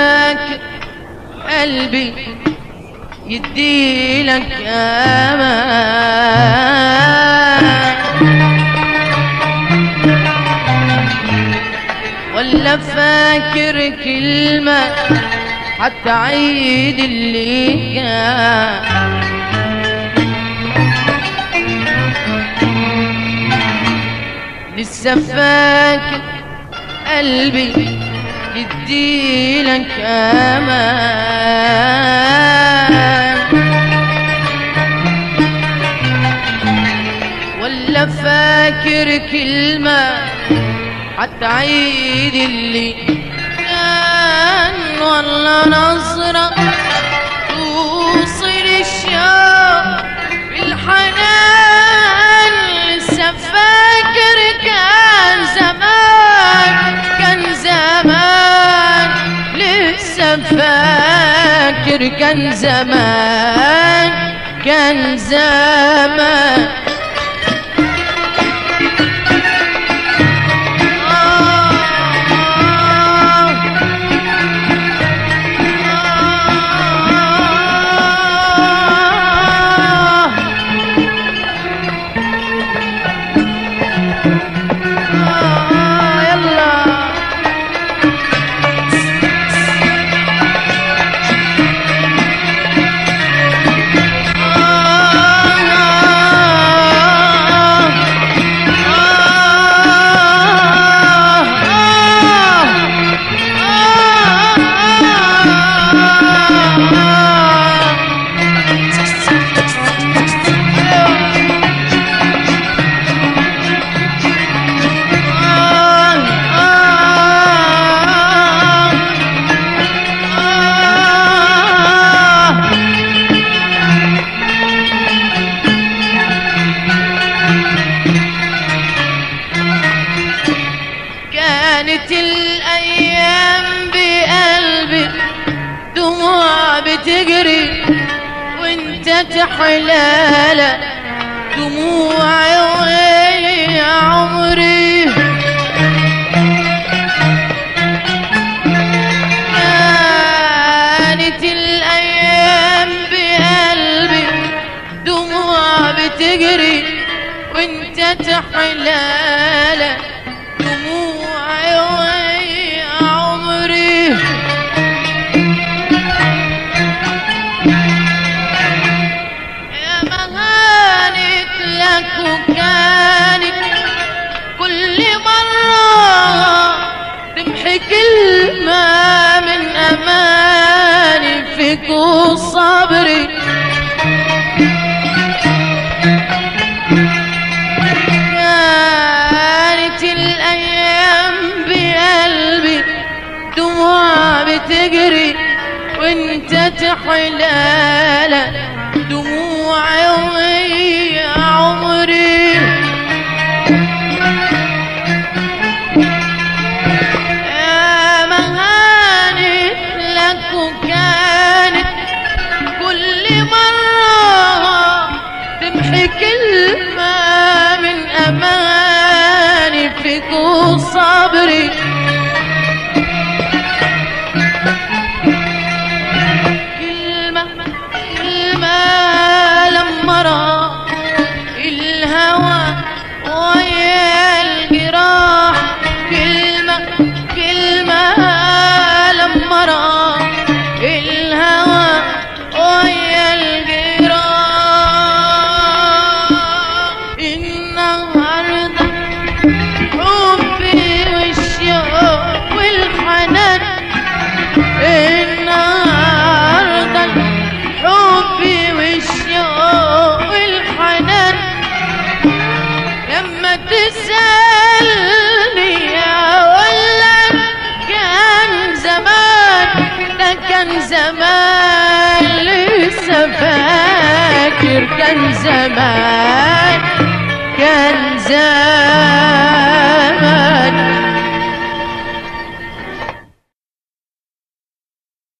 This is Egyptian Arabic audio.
فاكر قلبي يديلك امان ولا فاكر كلمة حتى عيد اللي كان لسه فاكر قلبي يديلك امان ولا فاكر كلمة حتى عيد اللي كان والله نظرة توصل الشوق بالحنان لسه فاكر كان زمان كان زمان لسه فاكر كان زمان كان زمان كانت الأيام بقلبي دموع بتجري وانت تحلالة دموعي ويا عمري كانت الأيام بقلبي دموع بتجري وانت تحلالة دموعي ويا عمري يا مهانت لك وكانت كل مرة تمحي كلمة من أماني فيك وصبري كانت الأيام بقلبي دموع بتجري وانت تحلالة دموعي ويا عمري يا مهانت لك وكانت كل مرة تمحي كلمة من أماني فيك وصبري كلمة كلمة لما راح الهوى ويا الجراح كلمة كلمة لما راح الهوى ويا الجراح النهارده حبي والشوق والحنان النهارده حبي والشوق والحنان لما تسألني ولا كان زمان ده كان زمان لسه فاكر كان زمان كان زمان